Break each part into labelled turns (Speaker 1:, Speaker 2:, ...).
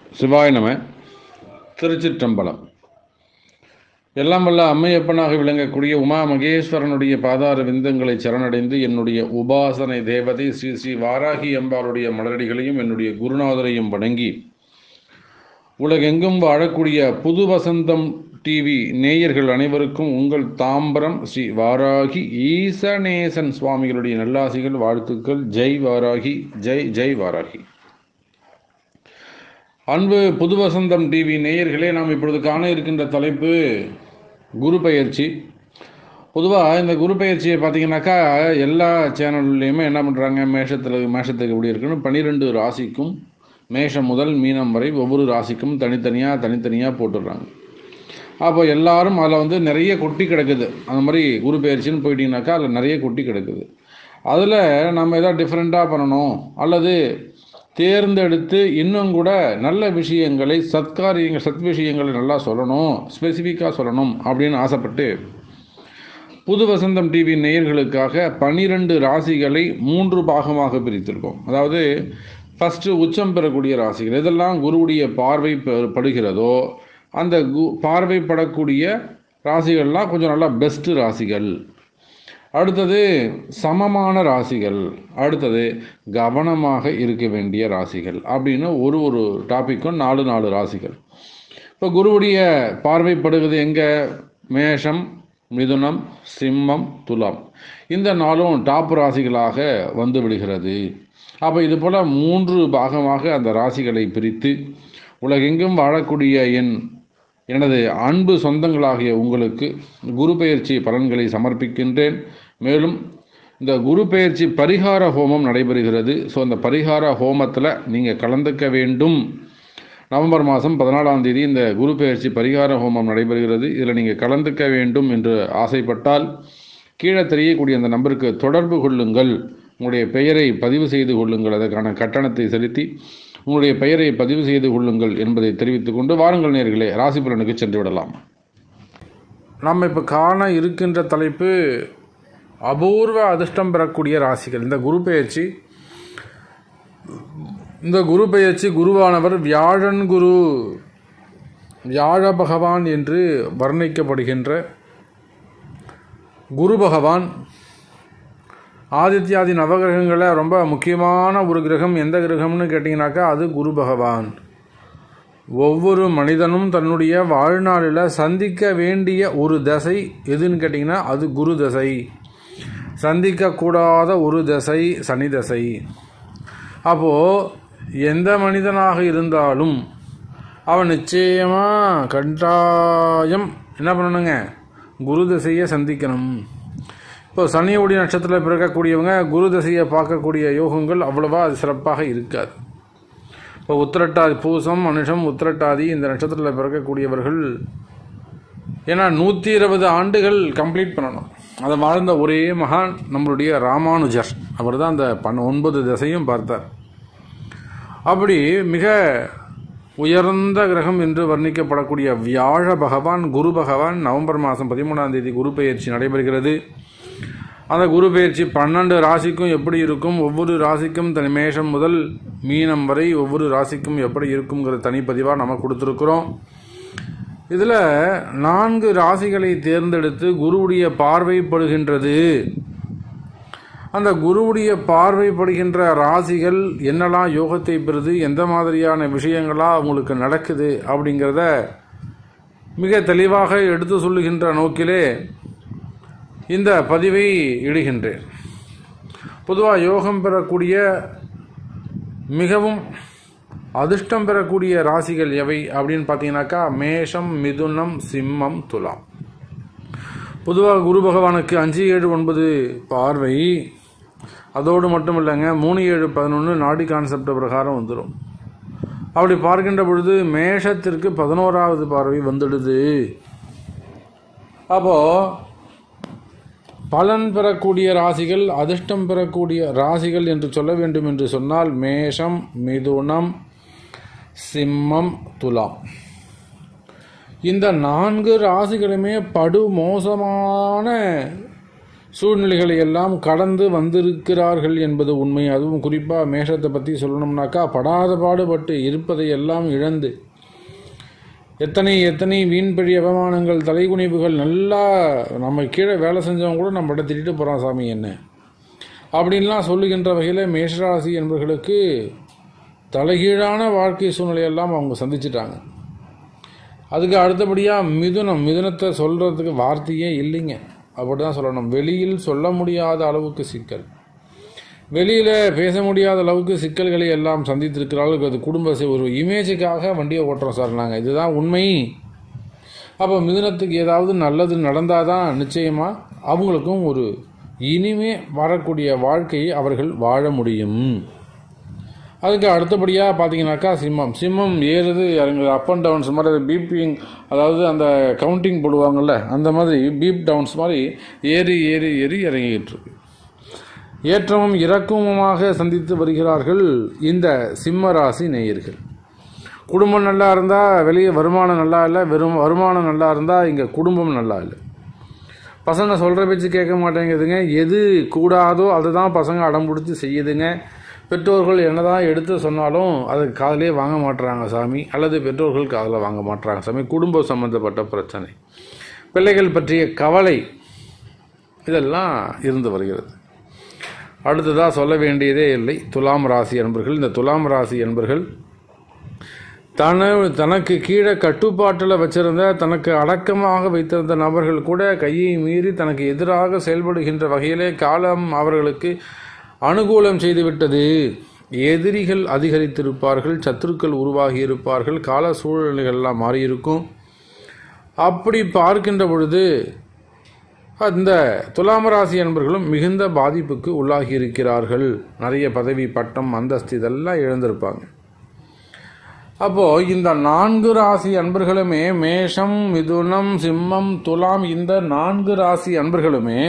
Speaker 1: சிவாய நம திருச்சிற்றம்பலம் எல்லாம் வல்ல அம்மையப்பனாக விளங்கக்கூடிய உமா மகேஸ்வரனுடைய பாதார விந்தங்களை சரணடைந்து என்னுடைய உபாசனை தேவதை ஸ்ரீ ஸ்ரீ வாராகி அம்பாளுடைய மலரடிகளையும் என்னுடைய குருநாதரையும் வணங்கி உலகெங்கும் வாழக்கூடிய புது வசந்தம் டிவி நேயர்கள் அனைவருக்கும் உங்கள் தாம்பரம் ஸ்ரீ வாராகி ஈசநேசன் சுவாமிகளுடைய நல்லாசிகள் வாழ்த்துக்கள் ஜெய் வாராகி ஜெய் ஜெய் வாராகி அன்பு புது வசந்தம் டிவி நேயர்களே நாம் இப்பொழுது காண இருக்கின்ற தலைப்பு குரு பெயர்ச்சி பொதுவாக இந்த குரு பெயர்ச்சியை பார்த்தீங்கன்னாக்கா எல்லா சேனல்லையுமே என்ன பண்ணுறாங்க மேஷத்தில் மேஷத்துக்கு எப்படி இருக்குன்னு பன்னிரெண்டு ராசிக்கும் மேஷம் முதல் மீனம் வரை ஒவ்வொரு ராசிக்கும் தனித்தனியாக தனித்தனியாக போட்டுடுறாங்க அப்போ எல்லாரும் அதில் வந்து நிறைய கொட்டி கிடக்குது அந்த மாதிரி குரு பெயர்ச்சின்னு போயிட்டீங்கன்னாக்கா அதில் நிறைய கொட்டி கிடக்குது அதில் நம்ம எதாவது டிஃப்ரெண்ட்டாக பண்ணணும் அல்லது தேர்ந்தெடுத்து இன்னும் கூட நல்ல விஷயங்களை சத்காரியங்கள் சத் விஷயங்களை நல்லா சொல்லணும் ஸ்பெசிஃபிக்காக சொல்லணும் அப்படின்னு ஆசைப்பட்டு புது வசந்தம் டிவி நேயர்களுக்காக பனிரெண்டு ராசிகளை மூன்று பாகமாக பிரித்திருக்கோம் அதாவது ஃபஸ்ட்டு உச்சம் பெறக்கூடிய ராசிகள் எதெல்லாம் குருவுடைய பார்வை பெ- படுகிறதோ அந்த கு பார்வைப்படக்கூடிய ராசிகள்லாம் கொஞ்சம் நல்லா பெஸ்ட்டு ராசிகள் அடுத்தது சமமான ராசிகள் அடுத்தது கவனமாக இருக்க வேண்டிய ராசிகள் அப்படின்னு ஒரு ஒரு டாப்பிக்கும் நாலு நாலு ராசிகள் இப்போ குருவுடைய பார்வைப்படுவது எங்கே மேஷம் மிதுனம் சிம்மம் துலாம் இந்த நாளும் டாப் ராசிகளாக வந்து விடுகிறது அப்போ இது போல் மூன்று பாகமாக அந்த ராசிகளை பிரித்து உலகெங்கும் வாழக்கூடிய என் எனது அன்பு சொந்தங்களாகிய உங்களுக்கு குரு பெயர்ச்சி பலன்களை சமர்ப்பிக்கின்றேன் மேலும் இந்த குரு பெயர்ச்சி பரிகார ஹோமம் நடைபெறுகிறது ஸோ அந்த பரிகார ஹோமத்தில் நீங்கள் கலந்துக்க வேண்டும் நவம்பர் மாதம் பதினாலாம் தேதி இந்த குரு பெயர்ச்சி பரிகார ஹோமம் நடைபெறுகிறது இதில் நீங்கள் கலந்துக்க வேண்டும் என்று ஆசைப்பட்டால் கீழே தெரியக்கூடிய அந்த நம்பருக்கு தொடர்பு கொள்ளுங்கள் உங்களுடைய பெயரை பதிவு செய்து கொள்ளுங்கள் அதற்கான கட்டணத்தை செலுத்தி உங்களுடைய பெயரை பதிவு செய்து கொள்ளுங்கள் என்பதை தெரிவித்துக் கொண்டு வாருங்கள் நேர்களே ராசி பலனுக்கு சென்று விடலாம் நம்ம இப்போ காண இருக்கின்ற தலைப்பு அபூர்வ அதிர்ஷ்டம் பெறக்கூடிய ராசிகள் இந்த குரு பெயர்ச்சி இந்த குரு பெயர்ச்சி குருவானவர் வியாழன் குரு வியாழ பகவான் என்று வர்ணிக்கப்படுகின்ற குரு பகவான் ஆதித்யாதி நவகிரகங்களில் ரொம்ப முக்கியமான ஒரு கிரகம் எந்த கிரகம்னு கேட்டிங்கனாக்கா அது குரு பகவான் ஒவ்வொரு மனிதனும் தன்னுடைய வாழ்நாளில் சந்திக்க வேண்டிய ஒரு தசை எதுன்னு கேட்டிங்கன்னா அது குரு தசை சந்திக்கக்கூடாத ஒரு தசை சனி தசை அப்போது எந்த மனிதனாக இருந்தாலும் அவன் நிச்சயமாக கட்டாயம் என்ன பண்ணணுங்க குரு தசையை சந்திக்கணும் இப்போ சனியுடைய நட்சத்திரத்தில் பிறக்கக்கூடியவங்க குரு தசையை பார்க்கக்கூடிய யோகங்கள் அவ்வளவா அது சிறப்பாக இருக்காது இப்போ உத்திரட்டாதி பூசம் மனுஷம் உத்திரட்டாதி இந்த நட்சத்திரத்தில் பிறக்கக்கூடியவர்கள் ஏன்னா நூற்றி இருபது ஆண்டுகள் கம்ப்ளீட் பண்ணணும் அதை வாழ்ந்த ஒரே மகான் நம்மளுடைய ராமானுஜர் அவர் தான் அந்த பன் ஒன்பது திசையும் பார்த்தார் அப்படி மிக உயர்ந்த கிரகம் என்று வர்ணிக்கப்படக்கூடிய வியாழ பகவான் குரு பகவான் நவம்பர் மாதம் பதிமூணாம் தேதி குரு பெயர்ச்சி நடைபெறுகிறது அந்த குரு பெயர்ச்சி பன்னெண்டு ராசிக்கும் எப்படி இருக்கும் ஒவ்வொரு ராசிக்கும் தனி மேஷம் முதல் மீனம் வரை ஒவ்வொரு ராசிக்கும் எப்படி இருக்குங்கிற தனிப்பதிவாக நம்ம கொடுத்துருக்குறோம் இதில் நான்கு ராசிகளை தேர்ந்தெடுத்து குருவுடைய பார்வைப்படுகின்றது அந்த குருவுடைய பார்வைப்படுகின்ற ராசிகள் என்னெல்லாம் யோகத்தை பெறுது எந்த மாதிரியான விஷயங்களாக அவங்களுக்கு நடக்குது அப்படிங்கிறத மிக தெளிவாக எடுத்து சொல்லுகின்ற நோக்கிலே இந்த பதிவை இடுகின்றேன் பொதுவாக யோகம் பெறக்கூடிய மிகவும் அதிர்ஷ்டம் பெறக்கூடிய ராசிகள் எவை அப்படின்னு பார்த்தீங்கன்னாக்கா மேஷம் மிதுனம் சிம்மம் துலாம் பொதுவாக குரு பகவானுக்கு அஞ்சு ஏழு ஒன்பது பார்வை அதோடு மட்டும் இல்லைங்க மூணு ஏழு பதினொன்று நாடி கான்செப்ட் பிரகாரம் வந்துடும் அப்படி பார்க்கின்ற பொழுது மேஷத்திற்கு பதினோராவது பார்வை வந்துடுது அப்போது பலன் பெறக்கூடிய ராசிகள் அதிர்ஷ்டம் பெறக்கூடிய ராசிகள் என்று சொல்ல வேண்டும் என்று சொன்னால் மேஷம் மிதுனம் சிம்மம் துலாம் இந்த நான்கு ராசிகளுமே படு மோசமான சூழ்நிலைகளை எல்லாம் கடந்து வந்திருக்கிறார்கள் என்பது உண்மை அதுவும் குறிப்பாக மேஷத்தை பற்றி சொல்லணும்னாக்கா படாத பாடுபட்டு இருப்பதை எல்லாம் இழந்து எத்தனை எத்தனை வீண்பழி அவமானங்கள் தலைகுனிவுகள் நல்லா நம்ம கீழே வேலை செஞ்சவங்க கூட நம்மகிட்ட திட்டிட்டு போகிறான் சாமி என்ன அப்படின்லாம் சொல்லுகின்ற வகையில் மேஷராசி என்பவர்களுக்கு தலைகீழான வாழ்க்கை சூழ்நிலையெல்லாம் அவங்க சந்திச்சிட்டாங்க அதுக்கு அடுத்தபடியாக மிதுனம் மிதுனத்தை சொல்கிறதுக்கு வார்த்தையே இல்லைங்க அப்படி தான் சொல்லணும் வெளியில் சொல்ல முடியாத அளவுக்கு சிக்கல் வெளியில் பேச முடியாத அளவுக்கு சிக்கல்களை எல்லாம் சந்தித்திருக்கிறார்கள் அது குடும்ப செ- ஒரு இமேஜுக்காக வண்டியை ஓட்டுறோம் சார் நாங்கள் இதுதான் உண்மை அப்போ மிதுனத்துக்கு ஏதாவது நல்லது நடந்தால் தான் நிச்சயமாக அவங்களுக்கும் ஒரு இனிமே வரக்கூடிய வாழ்க்கையை அவர்கள் வாழ முடியும் அதுக்கு அடுத்தபடியாக பார்த்தீங்கன்னாக்கா சிம்மம் சிம்மம் ஏறுது இறங்குது அப் அண்ட் டவுன்ஸ் மாதிரி பீப்பிங் அதாவது அந்த கவுண்டிங் போடுவாங்கள்ல அந்த மாதிரி பீப் டவுன்ஸ் மாதிரி ஏறி ஏறி ஏறி இறங்கிக்கிட்டு இருக்கு ஏற்றமும் இறக்கமுமாக சந்தித்து வருகிறார்கள் இந்த சிம்ம ராசி நேயர்கள் குடும்பம் நல்லா இருந்தால் வெளியே வருமானம் நல்லா இல்லை வெறும் வருமானம் நல்லா இருந்தால் இங்கே குடும்பம் நல்லா இல்லை பசங்க சொல்கிற பேச்சு கேட்க மாட்டேங்குதுங்க எது கூடாதோ அதை தான் பசங்க அடம் பிடிச்சி செய்யுதுங்க பெற்றோர்கள் என்னதான் எடுத்து சொன்னாலும் அதுக்கு காதலே வாங்க மாட்டுறாங்க சாமி அல்லது பெற்றோர்கள் காதில் வாங்க மாட்டுறாங்க சாமி குடும்பம் சம்பந்தப்பட்ட பிரச்சனை பிள்ளைகள் பற்றிய கவலை இதெல்லாம் இருந்து வருகிறது அடுத்ததாக சொல்ல வேண்டியதே இல்லை துலாம் ராசி என்பர்கள் இந்த துலாம் ராசி என்பர்கள் தன தனக்கு கீழே கட்டுப்பாட்டில் வச்சிருந்த தனக்கு அடக்கமாக வைத்திருந்த நபர்கள் கூட கையை மீறி தனக்கு எதிராக செயல்படுகின்ற வகையிலே காலம் அவர்களுக்கு அனுகூலம் செய்துவிட்டது எதிரிகள் அதிகரித்திருப்பார்கள் சத்துருக்கள் உருவாகி இருப்பார்கள் கால சூழ்நிலைகள் எல்லாம் மாறியிருக்கும் அப்படி பார்க்கின்ற பொழுது அந்த துலாம ராசி அன்பர்களும் மிகுந்த பாதிப்புக்கு உள்ளாகி இருக்கிறார்கள் நிறைய பதவி பட்டம் அந்தஸ்து இதெல்லாம் இழந்திருப்பாங்க அப்போ இந்த நான்கு ராசி அன்பர்களுமே மேஷம் மிதுனம் சிம்மம் துலாம் இந்த நான்கு ராசி அன்பர்களுமே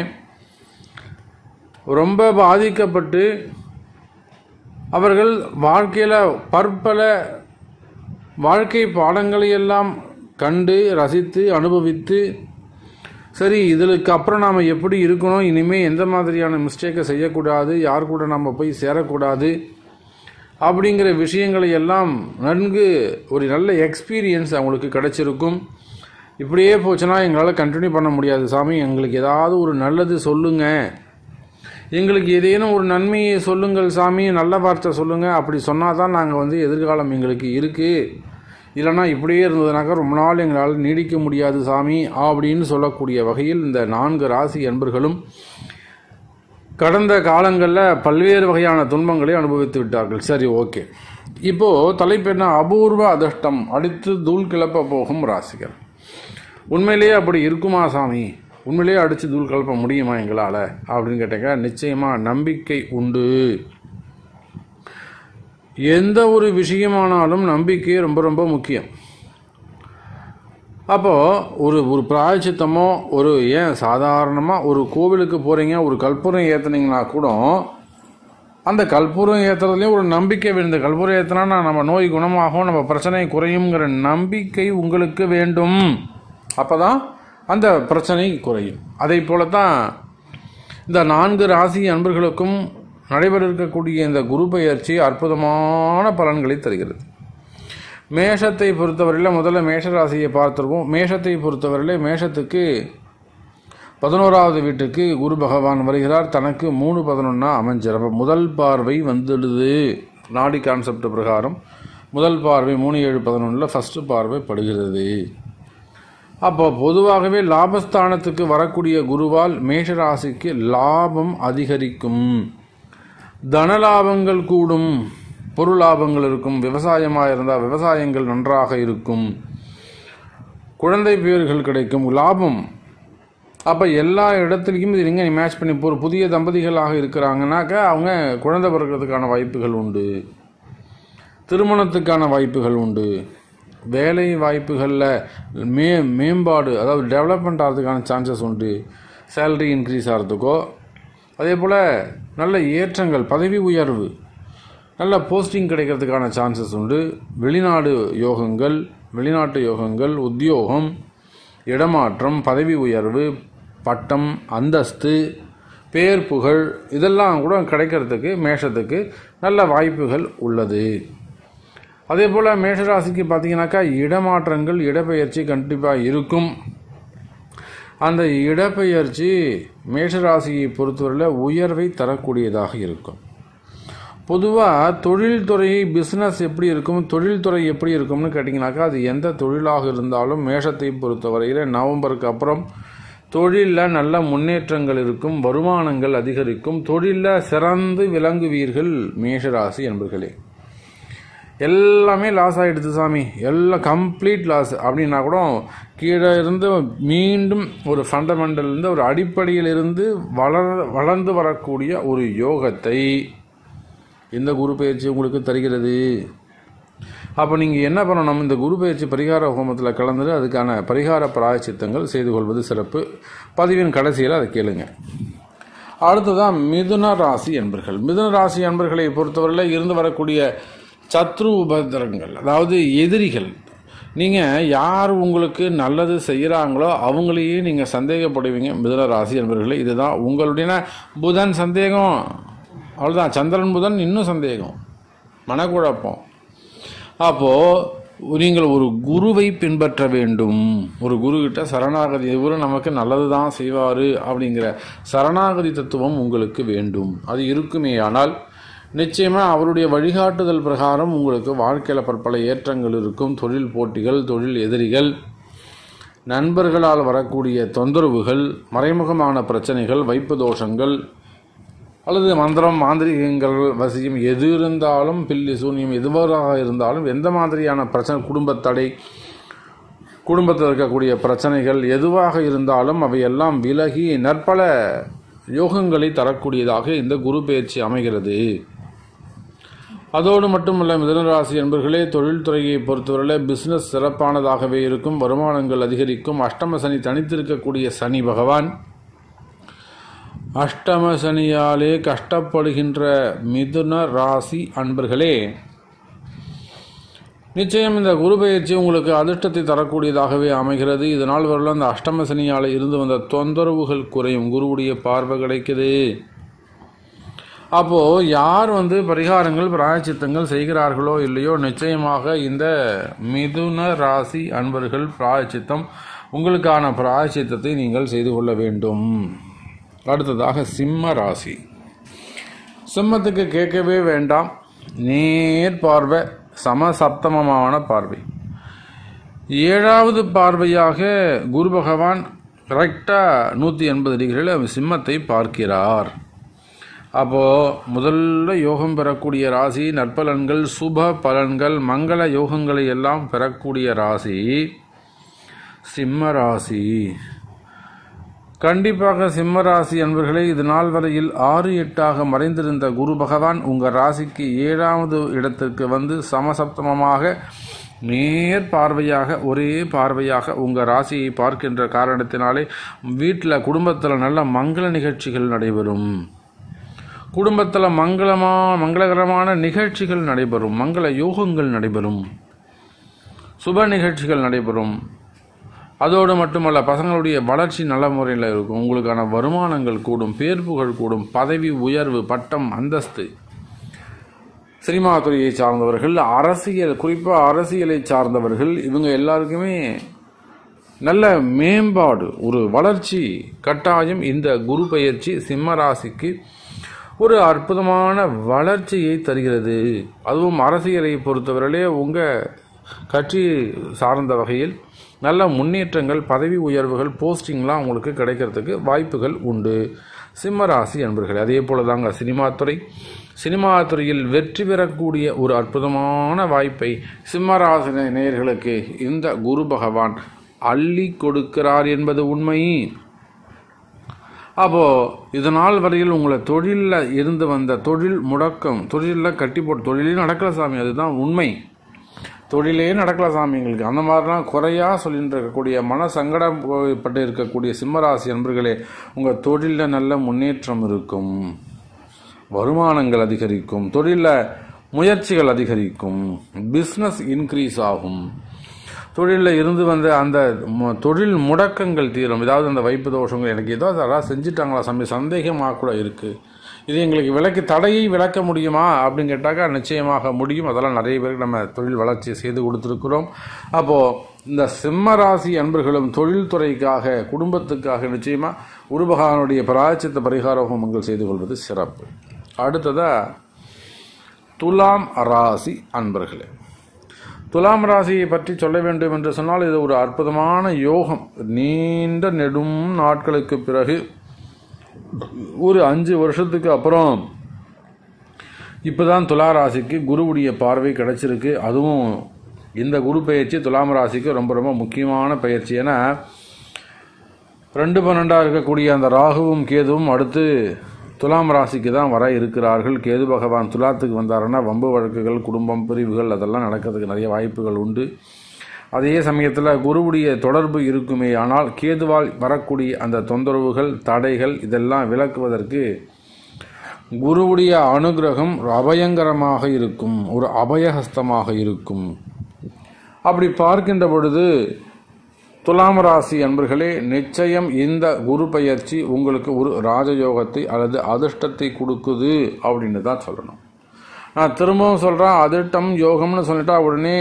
Speaker 1: ரொம்ப பாதிக்கப்பட்டு அவர்கள் வாழ்க்கையில் பற்பல வாழ்க்கை பாடங்களை எல்லாம் கண்டு ரசித்து அனுபவித்து சரி இதுக்கு அப்புறம் நாம் எப்படி இருக்கணும் இனிமேல் எந்த மாதிரியான மிஸ்டேக்கை செய்யக்கூடாது யார் கூட நம்ம போய் சேரக்கூடாது அப்படிங்கிற விஷயங்களை எல்லாம் நன்கு ஒரு நல்ல எக்ஸ்பீரியன்ஸ் அவங்களுக்கு கிடைச்சிருக்கும் இப்படியே போச்சுன்னா எங்களால் கண்டினியூ பண்ண முடியாது சாமி எங்களுக்கு ஏதாவது ஒரு நல்லது சொல்லுங்க எங்களுக்கு ஏதேனும் ஒரு நன்மையை சொல்லுங்கள் சாமி நல்ல வார்த்தை சொல்லுங்கள் அப்படி சொன்னால் தான் நாங்கள் வந்து எதிர்காலம் எங்களுக்கு இருக்குது இல்லைன்னா இப்படியே இருந்ததுனாக்கா ரொம்ப நாள் எங்களால் நீடிக்க முடியாது சாமி அப்படின்னு சொல்லக்கூடிய வகையில் இந்த நான்கு ராசி அன்பர்களும் கடந்த காலங்களில் பல்வேறு வகையான துன்பங்களை அனுபவித்து விட்டார்கள் சரி ஓகே இப்போது தலைப்பு என்ன அபூர்வ அதிர்ஷ்டம் அடித்து தூள் கிளப்ப போகும் ராசிகள் உண்மையிலேயே அப்படி இருக்குமா சாமி உண்மையிலேயே அடித்து தூள் கிளப்ப முடியுமா எங்களால் அப்படின்னு கேட்டாங்க நிச்சயமாக நம்பிக்கை உண்டு எந்த ஒரு விஷயமானாலும் நம்பிக்கை ரொம்ப ரொம்ப முக்கியம் அப்போது ஒரு ஒரு பிராயச்சித்தமோ ஒரு ஏன் சாதாரணமாக ஒரு கோவிலுக்கு போகிறீங்க ஒரு கற்பூரம் ஏற்றுனீங்கன்னா கூட அந்த கற்பூரம் ஏற்றுறதுலேயும் ஒரு நம்பிக்கை வேணும் இந்த கற்பூரம் ஏற்றினா நம்ம நோய் குணமாகும் நம்ம பிரச்சனை குறையுங்கிற நம்பிக்கை உங்களுக்கு வேண்டும் அப்போ தான் அந்த பிரச்சனை குறையும் அதை போல தான் இந்த நான்கு ராசி அன்பர்களுக்கும் நடைபெற இருக்கக்கூடிய இந்த குரு பெயர்ச்சி அற்புதமான பலன்களை தருகிறது மேஷத்தை பொறுத்தவரையில் முதல்ல மேஷ ராசியை பார்த்துருவோம் மேஷத்தை பொறுத்தவரையில் மேஷத்துக்கு பதினோராவது வீட்டுக்கு குரு பகவான் வருகிறார் தனக்கு மூணு பதினொன்னா அமைஞ்சிரு அப்போ முதல் பார்வை வந்துடுது நாடி கான்செப்ட் பிரகாரம் முதல் பார்வை மூணு ஏழு பதினொன்றில் ஃபஸ்ட்டு பார்வை படுகிறது அப்போ பொதுவாகவே லாபஸ்தானத்துக்கு வரக்கூடிய குருவால் மேஷராசிக்கு லாபம் அதிகரிக்கும் தனலாபங்கள் கூடும் பொருள் லாபங்கள் இருக்கும் விவசாயமாக இருந்தால் விவசாயங்கள் நன்றாக இருக்கும் குழந்தை பேர்கள் கிடைக்கும் லாபம் அப்போ எல்லா இடத்துலையும் இது நீங்கள் மேட்ச் பண்ணி இப்போ ஒரு புதிய தம்பதிகளாக இருக்கிறாங்கனாக்கா அவங்க குழந்தை பிறக்கிறதுக்கான வாய்ப்புகள் உண்டு திருமணத்துக்கான வாய்ப்புகள் உண்டு வேலை வாய்ப்புகளில் மே மேம்பாடு அதாவது டெவலப்மெண்ட் ஆகிறதுக்கான சான்சஸ் உண்டு சேலரி இன்க்ரீஸ் ஆகிறதுக்கோ அதே போல் நல்ல ஏற்றங்கள் பதவி உயர்வு நல்ல போஸ்டிங் கிடைக்கிறதுக்கான சான்சஸ் உண்டு வெளிநாடு யோகங்கள் வெளிநாட்டு யோகங்கள் உத்தியோகம் இடமாற்றம் பதவி உயர்வு பட்டம் அந்தஸ்து பேர் புகழ் இதெல்லாம் கூட கிடைக்கிறதுக்கு மேஷத்துக்கு நல்ல வாய்ப்புகள் உள்ளது அதே போல் மேஷராசிக்கு பார்த்தீங்கன்னாக்கா இடமாற்றங்கள் இடப்பெயர்ச்சி கண்டிப்பாக இருக்கும் அந்த இடப்பெயர்ச்சி மேஷராசியை பொறுத்தவரையில் உயர்வை தரக்கூடியதாக இருக்கும் பொதுவாக தொழில்துறை பிஸ்னஸ் எப்படி இருக்கும் தொழில்துறை எப்படி இருக்கும்னு கேட்டிங்கனாக்கா அது எந்த தொழிலாக இருந்தாலும் மேஷத்தை பொறுத்தவரையில் நவம்பருக்கு அப்புறம் தொழிலில் நல்ல முன்னேற்றங்கள் இருக்கும் வருமானங்கள் அதிகரிக்கும் தொழிலில் சிறந்து விளங்குவீர்கள் மேஷராசி என்பர்களே எல்லாமே லாஸ் ஆகிடுது சாமி எல்லாம் கம்ப்ளீட் லாஸ் அப்படின்னா கூட கீழே இருந்து மீண்டும் ஒரு ஃபண்டமெண்டலிருந்து ஒரு அடிப்படையிலிருந்து வளர வளர்ந்து வரக்கூடிய ஒரு யோகத்தை இந்த குரு பயிற்சி உங்களுக்கு தருகிறது அப்போ நீங்கள் என்ன பண்ணணும் இந்த குரு பயிற்சி பரிகார ஹோமத்தில் கலந்துட்டு அதுக்கான பரிகார பிராயச்சித்தங்கள் செய்து கொள்வது சிறப்பு பதிவின் கடைசியில் அதை கேளுங்க அடுத்ததான் மிதுன ராசி என்பர்கள் மிதுன ராசி என்பர்களை பொறுத்தவரையில் இருந்து வரக்கூடிய சத்ரு உபதிரங்கள் அதாவது எதிரிகள் நீங்கள் யார் உங்களுக்கு நல்லது செய்கிறாங்களோ அவங்களையே நீங்கள் சந்தேகப்படுவீங்க மிதுன ராசி என்பர்களே இதுதான் உங்களுடைய புதன் சந்தேகம் அவ்வளோதான் சந்திரன் புதன் இன்னும் சந்தேகம் மனக்குழப்பம் அப்போது நீங்கள் ஒரு குருவை பின்பற்ற வேண்டும் ஒரு குருக்கிட்ட சரணாகதி இவரு நமக்கு நல்லது தான் செய்வார் அப்படிங்கிற சரணாகதி தத்துவம் உங்களுக்கு வேண்டும் அது இருக்குமே ஆனால் நிச்சயமாக அவருடைய வழிகாட்டுதல் பிரகாரம் உங்களுக்கு வாழ்க்கையில் பற்பல ஏற்றங்கள் இருக்கும் தொழில் போட்டிகள் தொழில் எதிரிகள் நண்பர்களால் வரக்கூடிய தொந்தரவுகள் மறைமுகமான பிரச்சனைகள் வைப்பு தோஷங்கள் அல்லது மந்திரம் மாந்திரிகங்கள் வசியம் எது இருந்தாலும் பில்லி சூன்யம் எதுவாக இருந்தாலும் எந்த மாதிரியான பிரச்சனை குடும்பத்தடை குடும்பத்தில் இருக்கக்கூடிய பிரச்சனைகள் எதுவாக இருந்தாலும் அவையெல்லாம் விலகி நற்பல யோகங்களை தரக்கூடியதாக இந்த குரு பயிற்சி அமைகிறது அதோடு மட்டுமல்ல மிதனராசி என்பர்களே தொழில்துறையை பொறுத்தவரையில் பிஸ்னஸ் சிறப்பானதாகவே இருக்கும் வருமானங்கள் அதிகரிக்கும் அஷ்டம சனி தனித்திருக்கக்கூடிய சனி பகவான் அஷ்டம சனியாலே கஷ்டப்படுகின்ற மிதுன ராசி அன்பர்களே நிச்சயம் இந்த குரு பயிற்சி உங்களுக்கு அதிர்ஷ்டத்தை தரக்கூடியதாகவே அமைகிறது இதனால் வரல அந்த அஷ்டம சனியால் இருந்து வந்த தொந்தரவுகள் குறையும் குருவுடைய பார்வை கிடைக்குது அப்போது யார் வந்து பரிகாரங்கள் பிராயச்சித்தங்கள் செய்கிறார்களோ இல்லையோ நிச்சயமாக இந்த மிதுன ராசி அன்பர்கள் பிராயச்சித்தம் உங்களுக்கான பிராயச்சித்தத்தை நீங்கள் செய்து கொள்ள வேண்டும் அடுத்ததாக சிம்ம ராசி சிம்மத்துக்கு கேட்கவே வேண்டாம் நேர் பார்வை சமசப்தமமான பார்வை ஏழாவது பார்வையாக குரு பகவான் கரெக்டாக நூற்றி எண்பது டிகிரியில் சிம்மத்தை பார்க்கிறார் அப்போது முதல்ல யோகம் பெறக்கூடிய ராசி நற்பலன்கள் சுப பலன்கள் மங்கள யோகங்களை எல்லாம் பெறக்கூடிய ராசி சிம்ம ராசி கண்டிப்பாக சிம்ம ராசி என்பர்களே இது நாள் வரையில் ஆறு எட்டாக மறைந்திருந்த குரு பகவான் உங்கள் ராசிக்கு ஏழாவது இடத்திற்கு வந்து சமசப்தமமாக நேர் பார்வையாக ஒரே பார்வையாக உங்கள் ராசியை பார்க்கின்ற காரணத்தினாலே வீட்டில் குடும்பத்தில் நல்ல மங்கள நிகழ்ச்சிகள் நடைபெறும் குடும்பத்தில் மங்களமா மங்களகரமான நிகழ்ச்சிகள் நடைபெறும் மங்கள யோகங்கள் நடைபெறும் சுப நிகழ்ச்சிகள் நடைபெறும் அதோடு மட்டுமல்ல பசங்களுடைய வளர்ச்சி நல்ல முறையில் இருக்கும் உங்களுக்கான வருமானங்கள் கூடும் பேர் புகழ் கூடும் பதவி உயர்வு பட்டம் அந்தஸ்து சினிமா துறையை சார்ந்தவர்கள் அரசியல் குறிப்பாக அரசியலை சார்ந்தவர்கள் இவங்க எல்லாருக்குமே நல்ல மேம்பாடு ஒரு வளர்ச்சி கட்டாயம் இந்த குரு பயிற்சி சிம்ம ராசிக்கு ஒரு அற்புதமான வளர்ச்சியை தருகிறது அதுவும் அரசியலை பொறுத்தவரையிலே உங்கள் கட்சி சார்ந்த வகையில் நல்ல முன்னேற்றங்கள் பதவி உயர்வுகள் போஸ்டிங்லாம் உங்களுக்கு கிடைக்கிறதுக்கு வாய்ப்புகள் உண்டு சிம்ம ராசி என்பர்கள் அதே போல தாங்க சினிமா துறை சினிமா துறையில் வெற்றி பெறக்கூடிய ஒரு அற்புதமான வாய்ப்பை சிம்மராசி நேயர்களுக்கு இந்த குரு பகவான் அள்ளி கொடுக்கிறார் என்பது உண்மை அப்போது இதனால் வரையில் உங்களை தொழிலில் இருந்து வந்த தொழில் முடக்கம் தொழிலில் கட்டி போட்டு தொழிலே நடக்கல சாமி அதுதான் உண்மை தொழிலே நடக்கல சாமி எங்களுக்கு அந்த மாதிரிலாம் குறையாக சொல்லிட்டு இருக்கக்கூடிய மன சங்கடப்பட்டு இருக்கக்கூடிய சிம்மராசி நண்பர்களே உங்கள் தொழிலில் நல்ல முன்னேற்றம் இருக்கும் வருமானங்கள் அதிகரிக்கும் தொழிலில் முயற்சிகள் அதிகரிக்கும் பிஸ்னஸ் இன்க்ரீஸ் ஆகும் தொழிலில் இருந்து வந்த அந்த மு- தொழில் முடக்கங்கள் தீரும் ஏதாவது அந்த வைப்பு தோஷங்கள் எனக்கு ஏதோ அதெல்லாம் செஞ்சுட்டாங்களா சமய சந்தேகமாக கூட இருக்குது இது எங்களுக்கு விளக்கு தடையை விளக்க முடியுமா அப்படின்னு கேட்டாக்கா நிச்சயமாக முடியும் அதெல்லாம் நிறைய பேருக்கு நம்ம தொழில் வளர்ச்சி செய்து கொடுத்துருக்குறோம் அப்போது இந்த சிம்ம ராசி அன்பர்களும் தொழில்துறைக்காக குடும்பத்துக்காக நிச்சயமாக உருபகானுடைய பிராயச்சித்த பரிகார ஹோமங்கள் செய்து கொள்வது சிறப்பு அடுத்ததாக துலாம் ராசி அன்பர்களே துலாம் ராசியை பற்றி சொல்ல வேண்டும் என்று சொன்னால் இது ஒரு அற்புதமான யோகம் நீண்ட நெடும் நாட்களுக்கு பிறகு ஒரு அஞ்சு வருஷத்துக்கு அப்புறம் இப்போதான் துலா ராசிக்கு குருவுடைய பார்வை கிடைச்சிருக்கு அதுவும் இந்த குரு பயிற்சி துலாம் ராசிக்கு ரொம்ப ரொம்ப முக்கியமான பயிற்சி ஏன்னா ரெண்டு பன்னெண்டாக இருக்கக்கூடிய அந்த ராகுவும் கேதுவும் அடுத்து துலாம் ராசிக்கு தான் வர இருக்கிறார்கள் கேது பகவான் துலாத்துக்கு வந்தாருன்னா வம்பு வழக்குகள் குடும்பம் பிரிவுகள் அதெல்லாம் நடக்கிறதுக்கு நிறைய வாய்ப்புகள் உண்டு அதே சமயத்தில் குருவுடைய தொடர்பு இருக்குமே ஆனால் கேதுவால் வரக்கூடிய அந்த தொந்தரவுகள் தடைகள் இதெல்லாம் விளக்குவதற்கு குருவுடைய அனுகிரகம் அபயங்கரமாக இருக்கும் ஒரு அபயஹஸ்தமாக இருக்கும் அப்படி பார்க்கின்ற பொழுது துலாம் ராசி அன்பர்களே நிச்சயம் இந்த குரு பயிற்சி உங்களுக்கு ஒரு ராஜயோகத்தை அல்லது அதிர்ஷ்டத்தை கொடுக்குது அப்படின்னு தான் சொல்லணும் நான் திரும்பவும் சொல்கிறேன் அதிர்ஷ்டம் யோகம்னு சொல்லிட்டா உடனே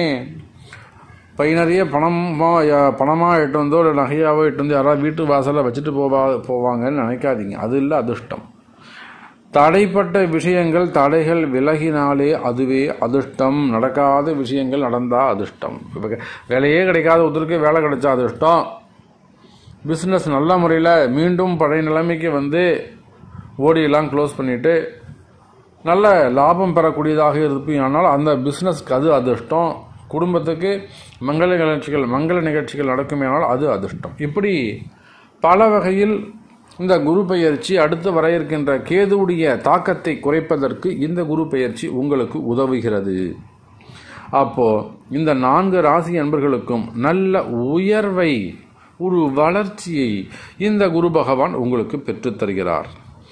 Speaker 1: பை நிறைய பணமாக பணமாக இட்டு வந்தோ இல்லை நகையாவோ இட்டு வந்து யாராவது வீட்டு வாசலில் வச்சுட்டு போவா போவாங்கன்னு நினைக்காதீங்க அது இல்லை அதிர்ஷ்டம் தடைப்பட்ட விஷயங்கள் தடைகள் விலகினாலே அதுவே அதிர்ஷ்டம் நடக்காத விஷயங்கள் நடந்தால் அதிர்ஷ்டம் இப்போ வேலையே கிடைக்காத ஒருத்தருக்கு வேலை கிடைச்சா அதிர்ஷ்டம் பிஸ்னஸ் நல்ல முறையில் மீண்டும் பழைய நிலைமைக்கு வந்து ஓடியெல்லாம் க்ளோஸ் பண்ணிவிட்டு நல்ல லாபம் பெறக்கூடியதாக இருப்பீங்கனால் அந்த பிஸ்னஸ்க்கு அது அதிர்ஷ்டம் குடும்பத்துக்கு மங்கள நிகழ்ச்சிகள் மங்கள நிகழ்ச்சிகள் நடக்குமேனால் அது அதிர்ஷ்டம் இப்படி பல வகையில் இந்த குரு பெயர்ச்சி அடுத்து வர இருக்கின்ற கேதுவுடைய தாக்கத்தை குறைப்பதற்கு இந்த குரு பெயர்ச்சி உங்களுக்கு உதவுகிறது அப்போ இந்த நான்கு ராசி அன்பர்களுக்கும் நல்ல உயர்வை ஒரு வளர்ச்சியை இந்த குரு பகவான் உங்களுக்கு பெற்றுத் தருகிறார்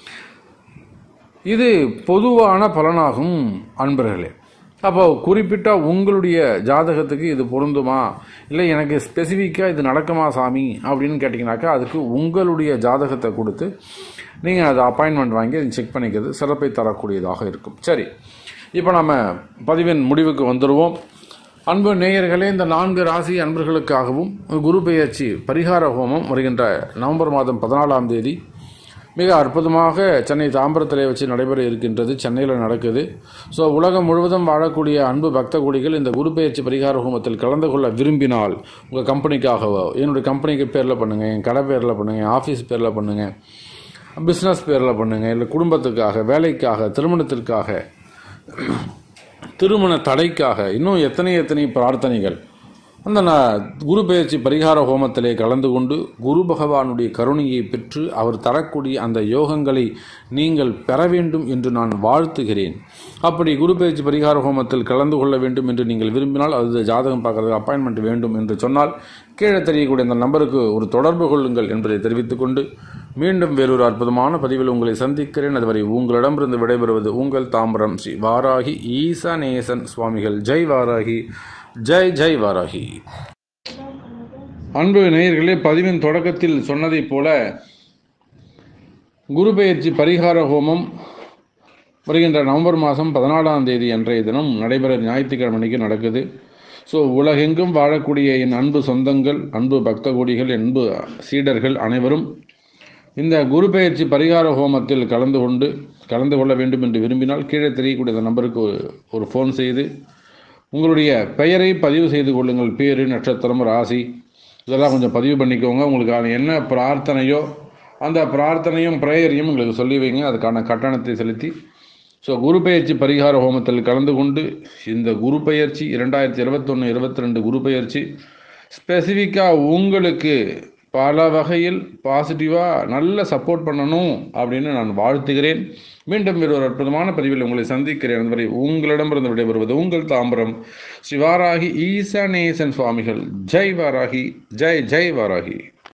Speaker 1: இது பொதுவான பலனாகும் அன்பர்களே அப்போ குறிப்பிட்ட உங்களுடைய ஜாதகத்துக்கு இது பொருந்துமா இல்லை எனக்கு ஸ்பெசிஃபிக்காக இது நடக்குமா சாமி அப்படின்னு கேட்டிங்கனாக்கா அதுக்கு உங்களுடைய ஜாதகத்தை கொடுத்து நீங்கள் அதை அப்பாயின்மெண்ட் வாங்கி அதை செக் பண்ணிக்கிறது சிறப்பை தரக்கூடியதாக இருக்கும் சரி இப்போ நம்ம பதிவின் முடிவுக்கு வந்துடுவோம் அன்பு நேயர்களே இந்த நான்கு ராசி அன்பர்களுக்காகவும் குரு பெயர்ச்சி பரிகார ஹோமம் வருகின்ற நவம்பர் மாதம் பதினாலாம் தேதி மிக அற்புதமாக சென்னை தாம்பரத்தில் வச்சு நடைபெற இருக்கின்றது சென்னையில் நடக்குது ஸோ உலகம் முழுவதும் வாழக்கூடிய அன்பு பக்த கொடிகள் இந்த குரு பெயர்ச்சி பரிகார ஹோமத்தில் கலந்து கொள்ள விரும்பினால் உங்கள் கம்பெனிக்காகவோ என்னுடைய கம்பெனிக்கு பேரில் பண்ணுங்கள் என் கடை பேரில் பண்ணுங்கள் என் ஆஃபீஸ் பேரில் பண்ணுங்கள் பிஸ்னஸ் பேரில் பண்ணுங்கள் இல்லை குடும்பத்துக்காக வேலைக்காக திருமணத்திற்காக திருமண தடைக்காக இன்னும் எத்தனை எத்தனை பிரார்த்தனைகள் அந்த ந- குரு பெயர்ச்சி பரிகார ஹோமத்திலே கலந்து கொண்டு குரு பகவானுடைய கருணையை பெற்று அவர் தரக்கூடிய அந்த யோகங்களை நீங்கள் பெற வேண்டும் என்று நான் வாழ்த்துகிறேன் அப்படி குரு பெயர்ச்சி பரிகார ஹோமத்தில் கலந்து கொள்ள வேண்டும் என்று நீங்கள் விரும்பினால் அது ஜாதகம் பார்க்கறது அப்பாயின்மெண்ட் வேண்டும் என்று சொன்னால் கீழே தெரியக்கூடிய அந்த நம்பருக்கு ஒரு தொடர்பு கொள்ளுங்கள் என்பதை தெரிவித்துக் கொண்டு மீண்டும் வேறொரு அற்புதமான பதிவில் உங்களை சந்திக்கிறேன் அதுவரை உங்களிடமிருந்து விடைபெறுவது உங்கள் தாம்பரம் ஸ்ரீ வாராகி ஈசானேசன் சுவாமிகள் ஜெய் வாராகி ஜெய் ஜெய் வாராகி அன்பு நேயர்களே பதிவின் தொடக்கத்தில் சொன்னதைப் போல குரு பெயர்ச்சி பரிகார ஹோமம் வருகின்ற நவம்பர் மாதம் பதினாலாம் தேதி அன்றைய தினம் நடைபெற ஞாயிற்றுக்கிழமை அன்னைக்கு நடக்குது ஸோ உலகெங்கும் வாழக்கூடிய என் அன்பு சொந்தங்கள் அன்பு பக்த கோடிகள் அன்பு சீடர்கள் அனைவரும் இந்த குரு பெயர்ச்சி பரிகார ஹோமத்தில் கலந்து கொண்டு கலந்து கொள்ள வேண்டும் என்று விரும்பினால் கீழே தெரியக்கூடிய அந்த நம்பருக்கு ஒரு- ஒரு ஃபோன் செய்து உங்களுடைய பெயரை பதிவு செய்து கொள்ளுங்கள் பேர் நட்சத்திரம் ராசி இதெல்லாம் கொஞ்சம் பதிவு பண்ணிக்கோங்க உங்களுக்கான என்ன பிரார்த்தனையோ அந்த பிரார்த்தனையும் ப்ரேயரையும் உங்களுக்கு சொல்லி வைங்க அதுக்கான கட்டணத்தை செலுத்தி ஸோ குரு பெயர்ச்சி பரிகார ஹோமத்தில் கலந்து கொண்டு இந்த குரு பெயர்ச்சி இரண்டாயிரத்தி இருபத்தொன்று இருபத்தி ரெண்டு குரு பெயர்ச்சி ஸ்பெசிஃபிக்காக உங்களுக்கு பல வகையில் பாசிட்டிவாக நல்ல சப்போர்ட் பண்ணணும் அப்படின்னு நான் வாழ்த்துகிறேன் மீண்டும் வேறு ஒரு அற்புதமான பதிவில் உங்களை சந்திக்கிறேன் அதுவரை உங்களிடமிருந்து விடைபெறுவது உங்கள் தாம்பரம் சிவாராகி ஈசானேசன் சுவாமிகள் ஜெய் வாராகி ஜெய் ஜெய் வாராகி